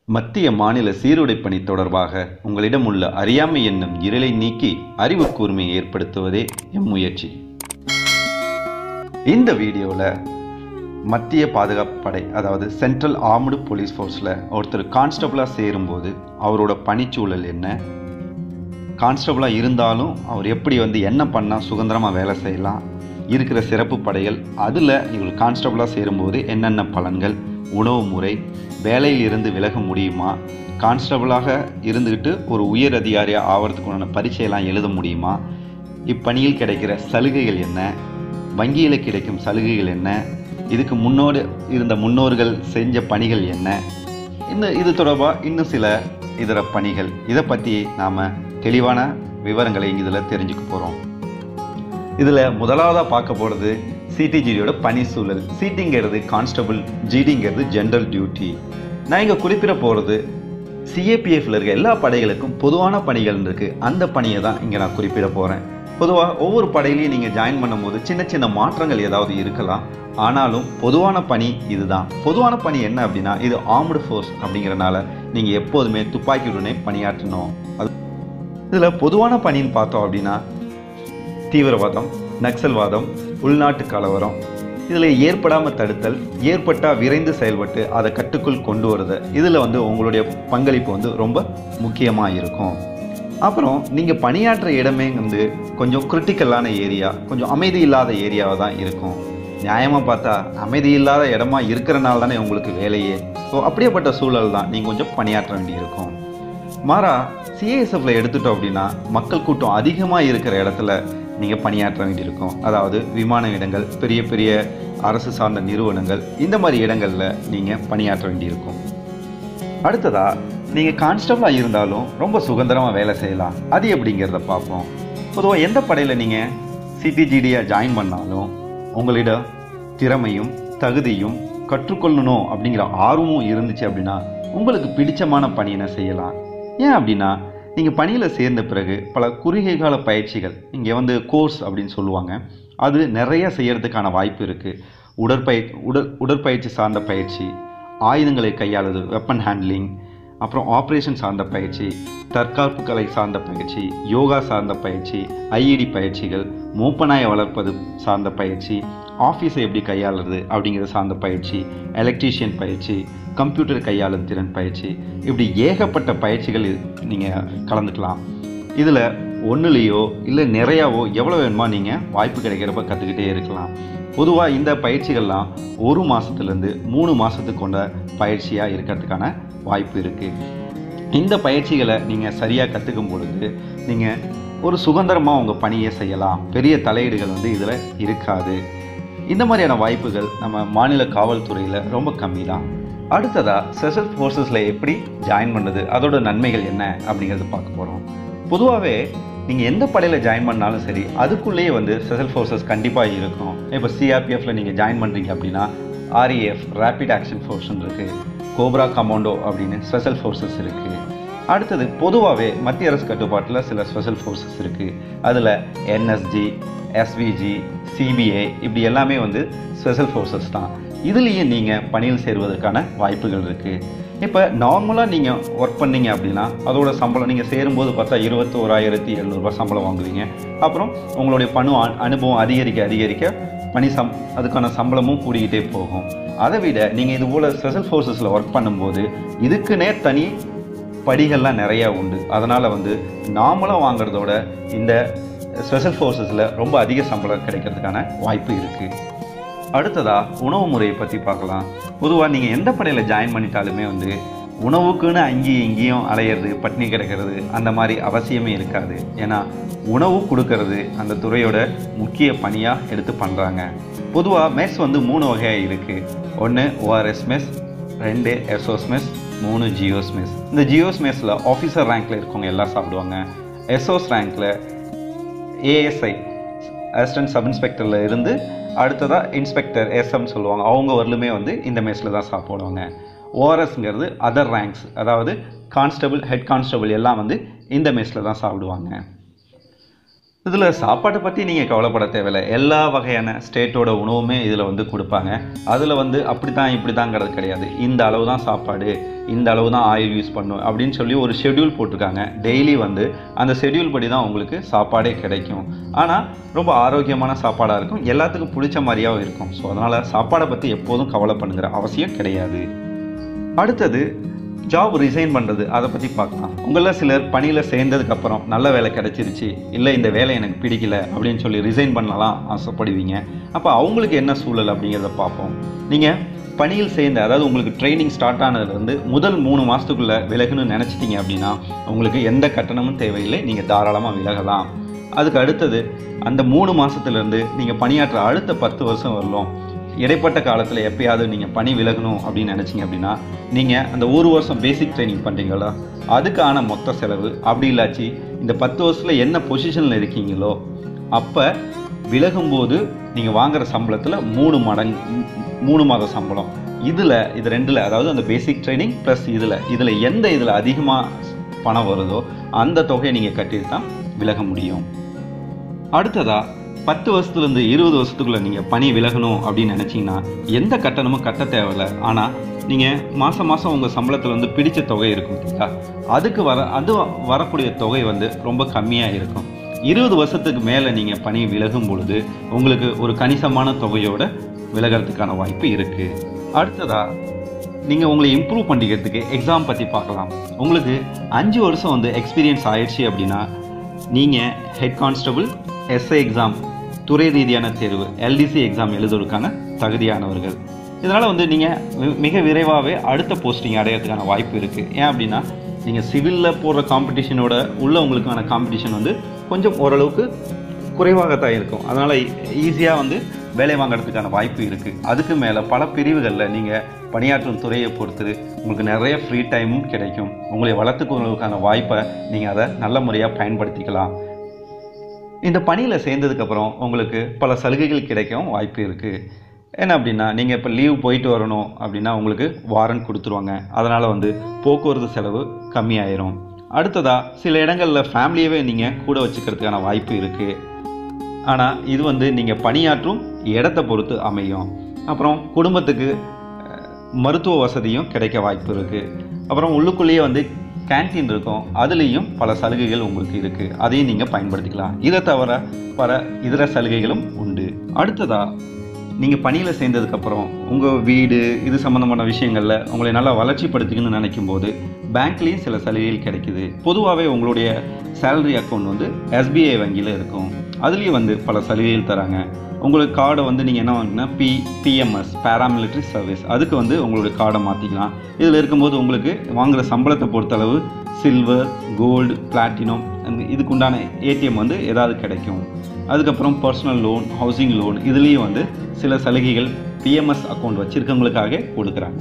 மத்திய மாநில சீருடைப் பணி தொடர்பாக உங்களிடம் உள்ள அறியாமை என்னும் இருளை நீக்கி அறிவு கூர்மையை ஏற்படுத்துவதே எம் முயற்சி இந்த வீடியோவில் மத்திய பாதுகாப்பு படை அதாவது சென்ட்ரல் ஆர்ம்டு போலீஸ் ஃபோர்ஸில் ஒருத்தர் கான்ஸ்டபிளாக சேரும்போது அவரோட பணிச்சூழல் என்ன கான்ஸ்டபிளாக இருந்தாலும் அவர் எப்படி வந்து என்ன பண்ணால் சுதந்திரமாக வேலை செய்யலாம் இருக்கிற சிறப்பு படைகள் அதில் இவர் கான்ஸ்டபிளாக சேரும்போது என்னென்ன பலன்கள் உணவு முறை வேலையில் இருந்து விலக முடியுமா கான்ஸ்டபிளாக இருந்துக்கிட்டு ஒரு உயர் அதிகாரியாக ஆகிறதுக்குண்டான பரீட்சையெல்லாம் எழுத முடியுமா இப்பணியில் கிடைக்கிற சலுகைகள் என்ன வங்கியில் கிடைக்கும் சலுகைகள் என்ன இதுக்கு முன்னோடு இருந்த முன்னோர்கள் செஞ்ச பணிகள் என்ன இந்த இது தொடர்பாக இன்னும் சில இதர பணிகள் இதை பற்றி நாம் தெளிவான விவரங்களை இதில் தெரிஞ்சுக்க போகிறோம் இதில் முதலாவதாக பார்க்க போகிறது சிடிஜிடியோட பணி சூழல் சிடிங்கிறது கான்ஸ்டபிள் ஜிடிங்கிறது ஜென்ரல் டியூட்டி நான் இங்கே குறிப்பிட போகிறது சிஏபிஎஃப்ல இருக்க எல்லா படைகளுக்கும் பொதுவான பணிகள் இருக்குது அந்த பணியை தான் இங்கே நான் குறிப்பிட போகிறேன் பொதுவாக ஒவ்வொரு படையிலையும் நீங்கள் ஜாயின் பண்ணும்போது சின்ன சின்ன மாற்றங்கள் ஏதாவது இருக்கலாம் ஆனாலும் பொதுவான பணி இதுதான் பொதுவான பணி என்ன அப்படின்னா இது ஆர்ம்டு ஃபோர்ஸ் அப்படிங்கிறனால நீங்கள் எப்போதுமே துப்பாக்கியுடனே பணியாற்றணும் அது இதில் பொதுவான பணின்னு பார்த்தோம் அப்படின்னா தீவிரவாதம் நக்சல்வாதம் உள்நாட்டு கலவரம் இதில் ஏற்படாமல் தடுத்தல் ஏற்பட்டால் விரைந்து செயல்பட்டு அதை கட்டுக்குள் கொண்டு வருது இதில் வந்து உங்களுடைய பங்களிப்பு வந்து ரொம்ப முக்கியமாக இருக்கும் அப்புறம் நீங்கள் பணியாற்ற இடமே வந்து கொஞ்சம் கிரிட்டிக்கலான ஏரியா கொஞ்சம் அமைதி இல்லாத ஏரியாவாக தான் இருக்கும் நியாயமாக பார்த்தா அமைதி இல்லாத இடமா இருக்கிறனால தானே உங்களுக்கு வேலையே ஸோ அப்படியேப்பட்ட சூழல் தான் நீங்கள் கொஞ்சம் பணியாற்ற வேண்டியிருக்கும் மாறா சிஏஎஸ்எஃப்ல எடுத்துட்டோம் அப்படின்னா மக்கள் கூட்டம் அதிகமாக இருக்கிற இடத்துல நீங்கள் பணியாற்ற வேண்டியிருக்கும் அதாவது விமான இடங்கள் பெரிய பெரிய அரசு சார்ந்த நிறுவனங்கள் இந்த மாதிரி இடங்களில் நீங்கள் பணியாற்ற வேண்டியிருக்கும் அடுத்ததா நீங்கள் கான்ஸ்டபிளாக இருந்தாலும் ரொம்ப சுதந்திரமாக வேலை செய்யலாம் அது எப்படிங்கிறத பார்ப்போம் பொதுவாக எந்த படையில் நீங்கள் சிடிஜிடியாக ஜாயின் பண்ணாலும் உங்களிடம் திறமையும் தகுதியும் கற்றுக்கொள்ளணும் அப்படிங்கிற ஆர்வமும் இருந்துச்சு அப்படின்னா உங்களுக்கு பிடிச்சமான பணியினை செய்யலாம் ஏன் அப்படின்னா நீங்கள் பணியில் சேர்ந்த பிறகு பல குறுகிய கால பயிற்சிகள் இங்கே வந்து கோர்ஸ் அப்படின்னு சொல்லுவாங்க அது நிறைய செய்யறதுக்கான வாய்ப்பு இருக்குது உடற்பய உடல் உடற்பயிற்சி சார்ந்த பயிற்சி ஆயுதங்களை கையாளுது வெப்பன் ஹேண்ட்லிங் அப்புறம் ஆப்ரேஷன் சார்ந்த பயிற்சி தற்காப்பு கலை சார்ந்த பயிற்சி யோகா சார்ந்த பயிற்சி ஐஇடி பயிற்சிகள் மூப்பனாயை வளர்ப்பது சார்ந்த பயிற்சி ஆஃபீஸை எப்படி கையாளுறது அப்படிங்கிறது சார்ந்த பயிற்சி எலக்ட்ரீஷியன் பயிற்சி கம்ப்யூட்டர் கையாளும் திறன் பயிற்சி இப்படி ஏகப்பட்ட பயிற்சிகள் நீங்கள் கலந்துக்கலாம் இதில் ஒன்றுலேயோ இல்லை நிறையாவோ எவ்வளோ வேணுமா நீங்கள் வாய்ப்பு கிடைக்கிறப்ப கற்றுக்கிட்டே இருக்கலாம் பொதுவாக இந்த பயிற்சிகள்லாம் ஒரு மாதத்துலேருந்து மூணு மாதத்துக்கு கொண்ட பயிற்சியாக இருக்கிறதுக்கான வாய்ப்பு இருக்குது இந்த பயிற்சிகளை நீங்கள் சரியாக கற்றுக்கும் பொழுது நீங்கள் ஒரு சுதந்திரமாக உங்கள் பணியை செய்யலாம் பெரிய தலையீடுகள் வந்து இதில் இருக்காது இந்த மாதிரியான வாய்ப்புகள் நம்ம மாநில காவல்துறையில் ரொம்ப கம்மி தான் அடுத்ததாக ஸ்பெஷல் ஃபோர்ஸஸில் எப்படி ஜாயின் பண்ணுறது அதோட நன்மைகள் என்ன அப்படிங்கிறது பார்க்க போகிறோம் பொதுவாகவே நீங்கள் எந்த படையில் ஜாயின் பண்ணாலும் சரி அதுக்குள்ளேயே வந்து ஸ்பெஷல் ஃபோர்ஸஸ் கண்டிப்பாக இருக்கும் இப்போ சிஆர்பிஎஃப்ல நீங்கள் ஜாயின் பண்ணுறீங்க அப்படின்னா ஆர்இஎஃப் ரேபிட் ஆக்ஷன் ஃபோர்ஸ்னு இருக்குது கோப்ரா கமாண்டோ அப்படின்னு ஸ்பெஷல் ஃபோர்ஸஸ் இருக்குது அடுத்தது பொதுவாகவே மத்திய அரசு கட்டுப்பாட்டில் சில ஸ்பெஷல் ஃபோர்ஸஸ் இருக்குது அதில் என்எஸ்ஜி எஸ்விஜி சிபிஐ இப்படி எல்லாமே வந்து ஸ்பெஷல் ஃபோர்ஸஸ் தான் இதுலேயும் நீங்கள் பணியில் சேருவதற்கான வாய்ப்புகள் இருக்குது இப்போ நார்மலாக நீங்கள் ஒர்க் பண்ணீங்க அப்படின்னா அதோட சம்பளம் நீங்கள் சேரும்போது பார்த்தா இருபத்தோராயிரத்தி எழுநூறுபா சம்பளம் வாங்குவீங்க அப்புறம் உங்களுடைய பணு அ- அனுபவம் அதிகரிக்க அதிகரிக்க பணி சம் அதுக்கான சம்பளமும் கூடிக்கிட்டே போகும் அதை விட நீங்கள் இது போல் ஸ்பெஷல் ஃபோர்ஸஸில் ஒர்க் பண்ணும்போது இதுக்குன்னே தனி படிகள்லாம் நிறையா உண்டு அதனால் வந்து நார்மலாக வாங்குறதோட இந்த ஸ்பெஷல் ஃபோர்ஸஸில் ரொம்ப அதிக சம்பளம் கிடைக்கிறதுக்கான வாய்ப்பு இருக்குது அடுத்ததா உணவு முறையை பற்றி பார்க்கலாம் பொதுவாக நீங்கள் எந்த படையில் ஜாயின் பண்ணிட்டாலுமே வந்து உணவுக்குன்னு அங்கேயும் இங்கேயும் அலையிறது பட்டினி கிடக்கிறது அந்த மாதிரி அவசியமே இருக்காது ஏன்னா உணவு கொடுக்கறது அந்த துறையோட முக்கிய பணியாக எடுத்து பண்ணுறாங்க பொதுவாக மெஸ் வந்து மூணு வகையாக இருக்குது ஒன்று ஓஆர்எஸ் மெஸ் ரெண்டு எஸ்ஓஸ் மெஸ் மூணு ஜியோஸ் மெஸ் இந்த ஜியோஸ் மெஸ்ஸில் ஆஃபீஸர் ரேங்க்கில் இருக்கவங்க எல்லாம் சாப்பிடுவாங்க எஸ்ஓஸ் ரேங்க்கில் ஏஎஸ்ஐ அசிஸ்டன்ட் சப் இன்ஸ்பெக்டரில் இருந்து அடுத்ததாக இன்ஸ்பெக்டர் எஸ்எம் சொல்லுவாங்க அவங்க வரலுமே வந்து இந்த மெஸ்ஸில் தான் சாப்பிடுவாங்க ஓஆர்எஸ்ங்கிறது அதர் ரேங்க்ஸ் அதாவது கான்ஸ்டபிள் ஹெட் கான்ஸ்டபிள் எல்லாம் வந்து இந்த மெஸ்ஸில் தான் சாப்பிடுவாங்க இதில் சாப்பாட்டை பற்றி நீங்கள் கவலைப்பட தேவையில்லை எல்லா வகையான ஸ்டேட்டோட உணவுமே இதில் வந்து கொடுப்பாங்க அதில் வந்து அப்படி தான் இப்படி தாங்கிறது கிடையாது இந்த அளவு தான் சாப்பாடு இந்த அளவு தான் ஆயில் யூஸ் பண்ணும் அப்படின்னு சொல்லி ஒரு ஷெட்யூல் போட்டிருக்காங்க டெய்லி வந்து அந்த ஷெட்யூல் படி தான் உங்களுக்கு சாப்பாடே கிடைக்கும் ஆனால் ரொம்ப ஆரோக்கியமான சாப்பாடாக இருக்கும் எல்லாத்துக்கும் பிடிச்ச மாதிரியாகவும் இருக்கும் ஸோ அதனால் சாப்பாடை பற்றி எப்போதும் கவலை பண்ணுங்கிற அவசியம் கிடையாது அடுத்தது ஜாப் ரிசைன் பண்ணுறது அதை பற்றி பார்க்கலாம் உங்களில் சிலர் பணியில் சேர்ந்ததுக்கப்புறம் நல்ல வேலை கிடைச்சிருச்சு இல்லை இந்த வேலை எனக்கு பிடிக்கல அப்படின்னு சொல்லி ரிசைன் பண்ணலாம் ஆசைப்படுவீங்க அப்போ அவங்களுக்கு என்ன சூழல் அப்படிங்கிறத பார்ப்போம் நீங்கள் பணியில் சேர்ந்த அதாவது உங்களுக்கு ட்ரைனிங் ஸ்டார்ட் ஆனதுலேருந்து முதல் மூணு மாதத்துக்குள்ளே விலகணும்னு நினச்சிட்டிங்க அப்படின்னா உங்களுக்கு எந்த கட்டணமும் தேவையில்லை நீங்கள் தாராளமாக விலகலாம் அதுக்கு அடுத்தது அந்த மூணு மாதத்துலேருந்து நீங்கள் பணியாற்ற அடுத்த பத்து வருஷம் வரலாம் இடைப்பட்ட காலத்தில் எப்பயாவது நீங்கள் பணி விலகணும் அப்படின்னு நினச்சிங்க அப்படின்னா நீங்கள் அந்த ஒரு வருஷம் பேசிக் ட்ரைனிங் பண்ணுறீங்களா அதுக்கான மொத்த செலவு அப்படி இல்லாச்சு இந்த பத்து வருஷத்தில் என்ன பொசிஷனில் இருக்கீங்களோ அப்போ விலகும்போது நீங்கள் வாங்குற சம்பளத்தில் மூணு மடங்கு மூணு மாத சம்பளம் இதில் இது ரெண்டில் அதாவது அந்த பேசிக் ட்ரைனிங் ப்ளஸ் இதில் இதில் எந்த இதில் அதிகமாக பணம் வருதோ அந்த தொகையை நீங்கள் கட்டிட்டு தான் விலக முடியும் அடுத்ததா பத்து வருஷத்துலேருந்து இருபது வருஷத்துக்குள்ளே நீங்கள் பணி விலகணும் அப்படின்னு நினச்சிங்கன்னா எந்த கட்டணமும் கட்ட தேவையில்ல ஆனால் நீங்கள் மாதம் மாதம் உங்கள் சம்பளத்தில் வந்து பிடிச்ச தொகை இருக்கும் பார்த்தீங்களா அதுக்கு வர அது வரக்கூடிய தொகை வந்து ரொம்ப கம்மியாக இருக்கும் இருபது வருஷத்துக்கு மேலே நீங்கள் பணி விலகும் பொழுது உங்களுக்கு ஒரு கணிசமான தொகையோட விலகிறதுக்கான வாய்ப்பு இருக்குது அடுத்ததாக நீங்கள் உங்களை இம்ப்ரூவ் பண்ணிக்கிறதுக்கு எக்ஸாம் பற்றி பார்க்கலாம் உங்களுக்கு அஞ்சு வருஷம் வந்து எக்ஸ்பீரியன்ஸ் ஆயிடுச்சு அப்படின்னா நீங்கள் ஹெட் கான்ஸ்டபுள் எஸ்ஐ எக்ஸாம் துறை ரீதியான தேர்வு எல்டிசி எக்ஸாம் எழுதுவதற்கான தகுதியானவர்கள் இதனால் வந்து நீங்கள் மிக விரைவாகவே அடுத்த போஸ்டிங் அடையிறதுக்கான வாய்ப்பு இருக்குது ஏன் அப்படின்னா நீங்கள் சிவிலில் போடுற காம்படிஷனோட உள்ள உங்களுக்கான காம்படிஷன் வந்து கொஞ்சம் ஓரளவுக்கு குறைவாகத்தான் இருக்கும் அதனால் ஈஸியாக வந்து வேலை வாங்குறதுக்கான வாய்ப்பு இருக்குது அதுக்கு மேலே பல பிரிவுகளில் நீங்கள் பணியாற்றும் துறையை பொறுத்து உங்களுக்கு நிறைய ஃப்ரீ டைமும் கிடைக்கும் உங்களை வளர்த்துக்கிறதுக்கான வாய்ப்பை நீங்கள் அதை நல்ல முறையாக பயன்படுத்திக்கலாம் இந்த பணியில் சேர்ந்ததுக்கப்புறம் உங்களுக்கு பல சலுகைகள் கிடைக்கவும் வாய்ப்பு இருக்குது என்ன அப்படின்னா நீங்கள் இப்போ லீவ் போயிட்டு வரணும் அப்படின்னா உங்களுக்கு வாரண்ட் கொடுத்துருவாங்க அதனால் வந்து போக்குவரத்து செலவு கம்மியாயிரும் அடுத்ததாக சில இடங்களில் ஃபேமிலியவே நீங்கள் கூட வச்சுக்கிறதுக்கான வாய்ப்பு இருக்குது ஆனால் இது வந்து நீங்கள் பணியாற்றும் இடத்தை பொறுத்து அமையும் அப்புறம் குடும்பத்துக்கு அஹ், மருத்துவ வசதியும் கிடைக்க வாய்ப்பு இருக்குது அப்புறம் உள்ளுக்குள்ளேயே வந்து கேன்டீன் இருக்கும் அதுலேயும் பல சலுகைகள் உங்களுக்கு இருக்குது அதையும் நீங்கள் பயன்படுத்திக்கலாம் இதை தவிர பல இதர சலுகைகளும் உண்டு அடுத்ததாக நீங்கள் பணியில் சேர்ந்ததுக்கப்புறம் உங்கள் வீடு இது சம்மந்தமான விஷயங்களில் உங்களை நல்லா வளர்ச்சிப்படுத்திக்கணும்னு நினைக்கும் போது பேங்க்லேயும் சில சலுகைகள் கிடைக்குது பொதுவாகவே உங்களுடைய சேலரி அக்கௌண்ட் வந்து எஸ்பிஐ வங்கியில் இருக்கும் அதுலேயும் வந்து பல சலுகைகள் தராங்க உங்களுக்கு கார்டை வந்து நீங்கள் என்ன வாங்கினா பி பிஎம்எஸ் பேராமிலிட்ரி சர்வீஸ் அதுக்கு வந்து உங்களுடைய கார்டை மாற்றிக்கலாம் இதில் இருக்கும்போது உங்களுக்கு வாங்குகிற சம்பளத்தை பொறுத்தளவு சில்வர் கோல்டு பிளாட்டினம் இதுக்குண்டான ஏடிஎம் வந்து ஏதாவது கிடைக்கும் அதுக்கப்புறம் பர்சனல் லோன் ஹவுசிங் லோன் இதுலேயும் வந்து சில சலுகைகள் பிஎம்எஸ் அக்கௌண்ட் வச்சுருக்கவங்களுக்காக கொடுக்குறாங்க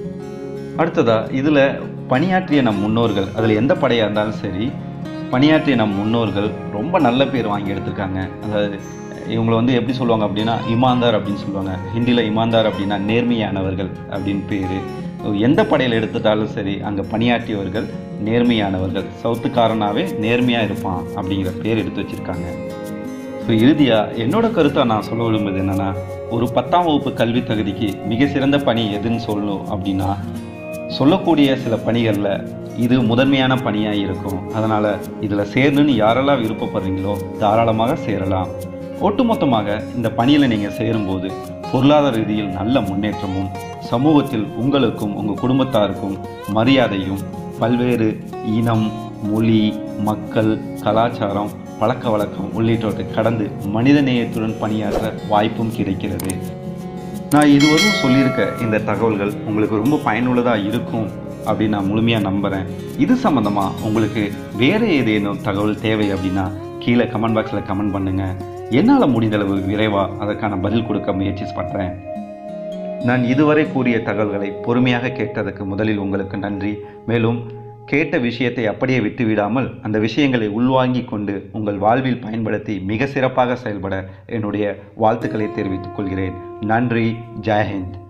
அடுத்ததா இதில் பணியாற்றிய நம் முன்னோர்கள் அதில் எந்த படையாக இருந்தாலும் சரி பணியாற்றிய நம் முன்னோர்கள் ரொம்ப நல்ல பேர் வாங்கி எடுத்திருக்காங்க அதாவது இவங்களை வந்து எப்படி சொல்லுவாங்க அப்படின்னா இமாந்தார் அப்படின்னு சொல்லுவாங்க ஹிந்தியில் இமாந்தார் அப்படின்னா நேர்மையானவர்கள் அப்படின்னு பேர் எந்த படையில் எடுத்துட்டாலும் சரி அங்கே பணியாற்றியவர்கள் நேர்மையானவர்கள் சவுத்துக்காரனாவே நேர்மையாக இருப்பான் அப்படிங்கிற பேர் எடுத்து வச்சுருக்காங்க ஸோ இறுதியாக என்னோட கருத்தை நான் சொல்ல விரும்புவது என்னென்னா ஒரு பத்தாம் வகுப்பு கல்வி தகுதிக்கு மிக சிறந்த பணி எதுன்னு சொல்லணும் அப்படின்னா சொல்லக்கூடிய சில பணிகளில் இது முதன்மையான பணியாக இருக்கும் அதனால் இதில் சேரணும்னு யாரெல்லாம் விருப்பப்படுறீங்களோ தாராளமாக சேரலாம் ஒட்டுமொத்தமாக இந்த பணியில் நீங்கள் சேரும்போது பொருளாதார ரீதியில் நல்ல முன்னேற்றமும் சமூகத்தில் உங்களுக்கும் உங்கள் குடும்பத்தாருக்கும் மரியாதையும் பல்வேறு இனம் மொழி மக்கள் கலாச்சாரம் பழக்க வழக்கம் உள்ளிட்டவற்றை கடந்து மனித நேயத்துடன் பணியாற்ற வாய்ப்பும் கிடைக்கிறது நான் இதுவரையும் சொல்லியிருக்க இந்த தகவல்கள் உங்களுக்கு ரொம்ப பயனுள்ளதாக இருக்கும் அப்படின்னு நான் முழுமையாக நம்புகிறேன் இது சம்மந்தமாக உங்களுக்கு வேறு ஏதேனும் தகவல் தேவை அப்படின்னா கீழே கமெண்ட் பாக்ஸில் கமெண்ட் பண்ணுங்கள் என்னால் முடிந்தளவு விரைவாக அதற்கான பதில் கொடுக்க முயற்சி பண்ணுறேன் நான் இதுவரை கூறிய தகவல்களை பொறுமையாக கேட்டதற்கு முதலில் உங்களுக்கு நன்றி மேலும் கேட்ட விஷயத்தை அப்படியே விட்டுவிடாமல் அந்த விஷயங்களை உள்வாங்கிக் கொண்டு உங்கள் வாழ்வில் பயன்படுத்தி மிக சிறப்பாக செயல்பட என்னுடைய வாழ்த்துக்களை தெரிவித்துக் கொள்கிறேன் நன்றி ஜெயஹிந்த்